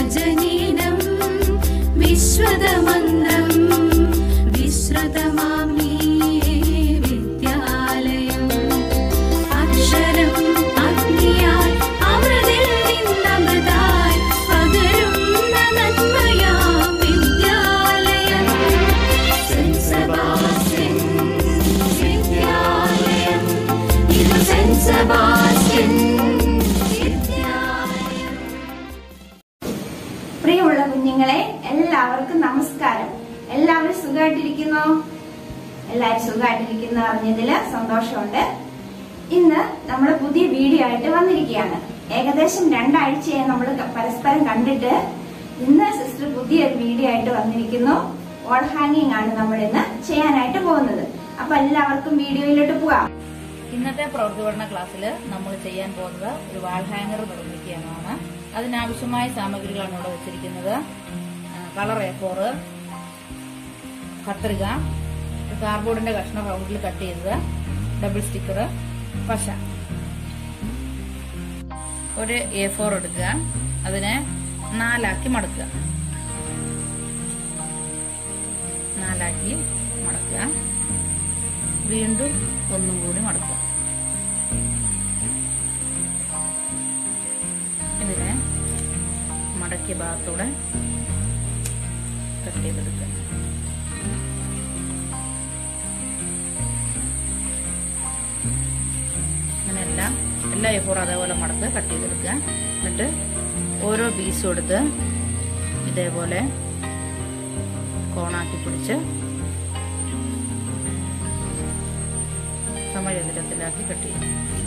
ജനീനം വിശ്വതമന്ത്രം വിശ്രുതമാമീ വിദ്യാലയം അക്ഷരം അഗ്നിയായി അമൃതിൽ നിന്നമൃതായി പകരുന്ന നന്മയാം വിദ്യാലയം സെന്റ് സെബാസ്റ്റ്യൻ വിദ്യാലയം ഇത് സെന്റ് സെബാസ്റ്റ്യൻ വിദ്യാലയം പ്രിയമുള്ള കുഞ്ഞുങ്ങളെ എല്ലാവർക്കും നമസ്കാരം എല്ലാവരും സുഖമായിട്ടിരിക്കുന്നോ എല്ലാവരും സുഖമായിട്ടിരിക്കുന്നു അറിഞ്ഞതില് സന്തോഷമുണ്ട് ഇന്ന് നമ്മൾ പുതിയ വീഡിയോ ആയിട്ട് വന്നിരിക്കുകയാണ് ഏകദേശം രണ്ടാഴ്ചയായി നമ്മൾ പരസ്പരം കണ്ടിട്ട് ഇന്ന് സിസ്റ്റർ പുതിയൊരു വീഡിയോ ആയിട്ട് വന്നിരിക്കുന്നു വാൾ ഹാങ്ങിങ് ആണ് നമ്മൾ ഇന്ന് ചെയ്യാനായിട്ട് പോകുന്നത് അപ്പൊ എല്ലാവർക്കും വീഡിയോയിലോട്ട് പോവാം ഇന്നത്തെ പ്രവൃത്തിപഠന ക്ലാസ്സിൽ നമ്മൾ ചെയ്യാൻ പോകുന്നത് ഒരു വാൾ ഹാങ്ങർ നിർമ്മിക്കാനാണ് അതിനാവശ്യമായ സാമഗ്രികളാണ് ഇവിടെ വെച്ചിരിക്കുന്നത് കളർ എ ഫോറ് കത്രിക ഒരു കാർഡ്ബോർഡിന്റെ കഷ്ണം റൗണ്ടിൽ കട്ട് ചെയ്തത് ഡബിൾ സ്റ്റിക്കർ പശ ഒരു എ ഫോർ എടുക്കുക അതിനെ നാലാക്കി മടക്കുക നാലാക്കി മടക്കുക വീണ്ടും ഒന്നും കൂടി മടക്കുക ഇതിനെ മടക്കിയ ഭാഗത്തൂടെ കട്ട് ചെയ്തെടുക്കുക അങ്ങനെ എല്ലാം എല്ലാ എഫോറും അതേപോലെ മടക്ക് കട്ട് ചെയ്തെടുക്കുക എന്നിട്ട് ഓരോ പീസും എടുത്ത് ഇതേപോലെ കോണാക്കി പിടിച്ച് സമചതുരത്തിലാക്കി കട്ട് ചെയ്യാം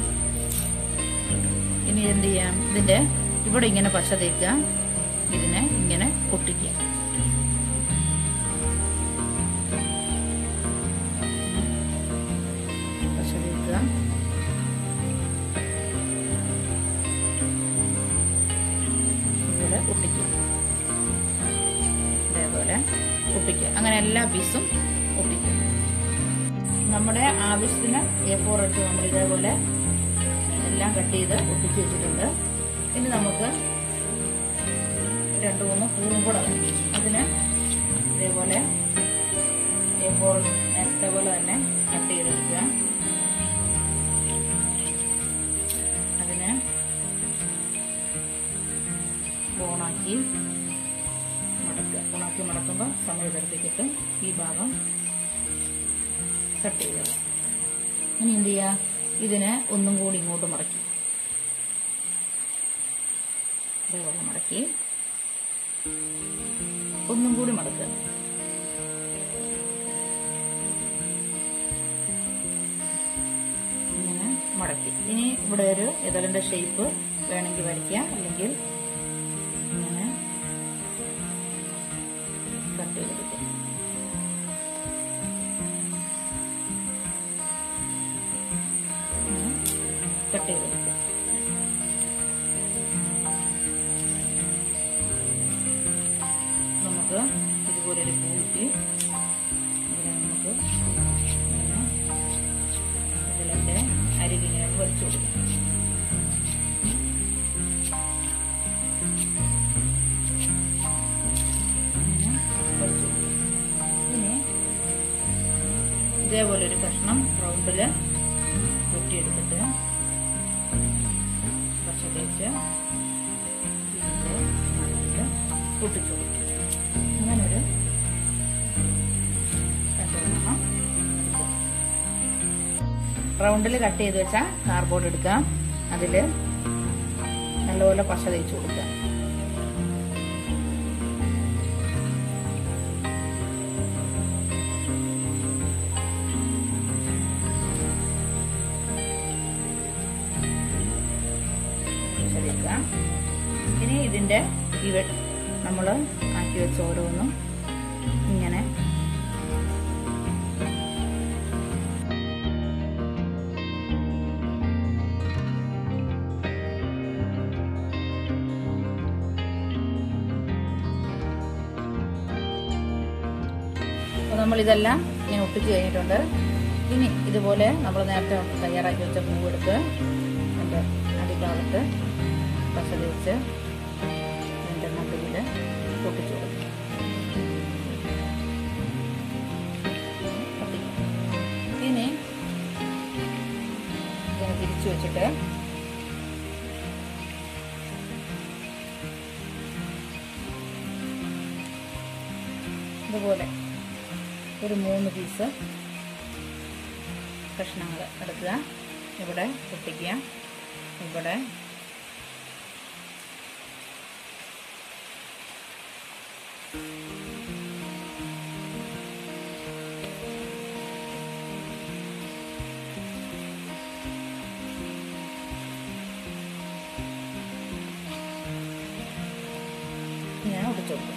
ഇനി എന്ത് ചെയ്യാം ഇതിന്റെ ഇവിടെ ഇങ്ങനെ പശ തേക്കുക ഇതിനെ ഇങ്ങനെ ഒട്ടിക്കുക പശ തേക്കുക ഇതുപോലെ ഒട്ടിക്കുക ഇതേപോലെ ഒട്ടിക്കുക അങ്ങനെ എല്ലാ പീസും ഒട്ടിക്കുക നമ്മുടെ ആവശ്യത്തിന് എ ഫോർ എടുത്ത് നമ്മൾ ഇതേപോലെ എല്ലാം കട്ട് ചെയ്ത് ഒട്ടിച്ച് വെച്ചിട്ടുണ്ട് ഇനി നമുക്ക് രണ്ട് മൂന്ന് പൂവും കൂടെ വേണം അതിന് ഇതേപോലെ എ ഫോർ നേരത്തെ പോലെ തന്നെ കട്ട് ചെയ്തെടുക്കുക അതിന് ഓണാക്കി മടക്കുക ഓണാക്കി മടക്കുമ്പോൾ സമയത്തെടുത്ത് കിട്ടും ഈ ഭാഗം കട്ട് ചെയ്തത് ഇനി എന്ത് ചെയ്യുക ഇതിനെ ഒന്നും കൂടി ഇങ്ങോട്ട് മടക്കി ഇതേപോലെ മടക്കി ഒന്നും കൂടി മടക്കുക ഇങ്ങനെ മടക്കി ഇനി ഇവിടെ ഒരു ഇതളിന്റെ ഷേപ്പ് വേണമെങ്കിൽ വരയ്ക്കാം അല്ലെങ്കിൽ ഇങ്ങനെ കട്ട് ചെയ്തെടുക്കാം ഇങ്ങനെ കട്ട് ചെയ്തെടുക്കുക നമുക്ക് ഇതുപോലെ ഒരു പൂട്ടി ഇതിനെ നമുക്ക് ഇങ്ങനെ ഇതിലെ അരികിങ്ങനെ വലിച്ചു കൊടുക്കാം ഇങ്ങനെ വലിച്ചു കൊടുക്കാം. ഇനി ഇതേപോലെ ഒരു കഷ്ണം റൗണ്ടില് വെട്ടിയെടുത്തിട്ട് പച്ച തേച്ച് ഇതിന്റെ നടുവില് പൊട്ടിച്ചു കൊടുക്കും അങ്ങനൊരു രണ്ടെണ്ണം എടുക്കുക. റൗണ്ടിൽ കട്ട് ചെയ്ത് വെച്ച കാർഡ്ബോർഡ് എടുക്കാം അതില് നല്ലപോലെ പശ തേച്ച് കൊടുക്കുക പശ തേക്കുക ഇനി ഇതിന്റെ ഇവ നമ്മൾ ആക്കി വെച്ച ഓരോന്നും ഇങ്ങനെ അപ്പോൾ നമ്മൾ ഇതെല്ലാം ഇങ്ങനെ ഒട്ടിച്ച് കഴിഞ്ഞിട്ടുണ്ട് ഇനി ഇതുപോലെ നമ്മൾ നേരത്തെ തയ്യാറാക്കി വെച്ച പൂവെടുത്ത് അതിൻ്റെ അടിഭാഗത്ത് പശ തേച്ച് ഇതിൻ്റെ നടുവിൽ ഇതുപോലെ ഒരു മൂന്ന് പീസ് കഷ്ണങ്ങൾ എടുക്കുക ഇവിടെ പൊട്ടിക്കുക ഇവിടെ ഞാൻ ഒട്ടിച്ചു കൊടുക്കും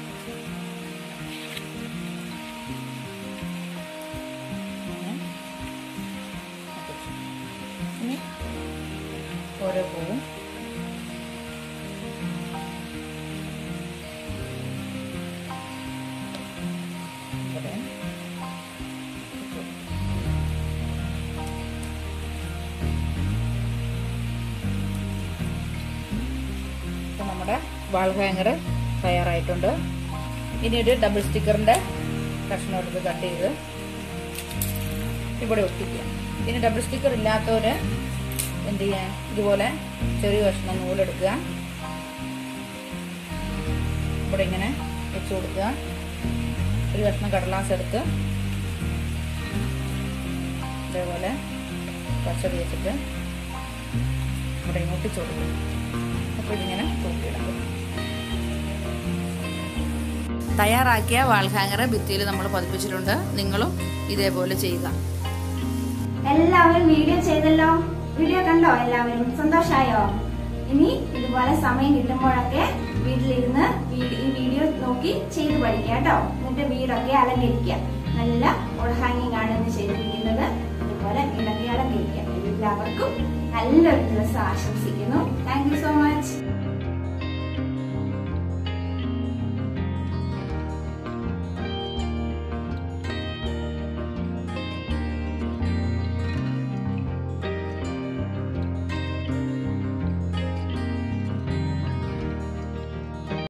അങ്ങനെ ഒട്ടിച്ചു. ഇനി ഓരോ പൂവും ഇവിടെ ഒട്ടിച്ചു കൊടുക്കും. ഇപ്പൊ നമ്മുടെ വാൾ ഹാങ്ങർ തയ്യാറായിട്ടുണ്ട് ഇനി ഒരു ഡബിൾ സ്റ്റിക്കറിന്റെ കഷ്ണം എടുത്ത് കട്ട് ചെയ്ത് ഇവിടെ ഒട്ടിക്കുക ഇനി ഡബിൾ സ്റ്റിക്കർ ഇല്ലാത്തവര് എന്ത് ചെയ്യാൻ ഇതുപോലെ ചെറിയ കഷ്ണം നൂലെടുക്കുക ഇവിടെ ഇങ്ങനെ വെച്ച് കൊടുക്കുക ഒരു കഷ്ണം കടലാസ് എടുത്ത് ഇതേപോലെ പച്ച തേച്ചിട്ട് ഇവിടെ ഇങ്ങോട്ട് കൊടുക്കും അപ്പോൾ ഇതിങ്ങനെ തൂക്കിയിടാം തയ്യാറാക്കിയ വാൾ ഹാങ്ങർ ഭിത്തിയിൽ നമ്മൾ പതിപ്പിച്ചിട്ടുണ്ട് നിങ്ങളും ഇതേപോലെ ചെയ്യുക എല്ലാവരും വീഡിയോ ചെയ്തല്ലോ വീഡിയോ കണ്ടോ എല്ലാവരും സന്തോഷായോ ഇനി ഇതുപോലെ സമയം കിട്ടുമ്പോഴൊക്കെ വീട്ടിലിരുന്ന് വീ- ഈ വീഡിയോ നോക്കി ചെയ്ത് പഠിക്കുക കേട്ടോ എന്നിട്ട് വീടൊക്കെ അലങ്കരിക്കുക നല്ല ഹാങ്ങിങ് ആണ് ഇന്ന് ചെയ്തിരിക്കുന്നത് അതുപോലെ വീടൊക്കെ അലങ്കരിക്കുക എല്ലാവർക്കും നല്ലൊരു ദിവസം ആശംസിക്കുന്നു താങ്ക് യു സോ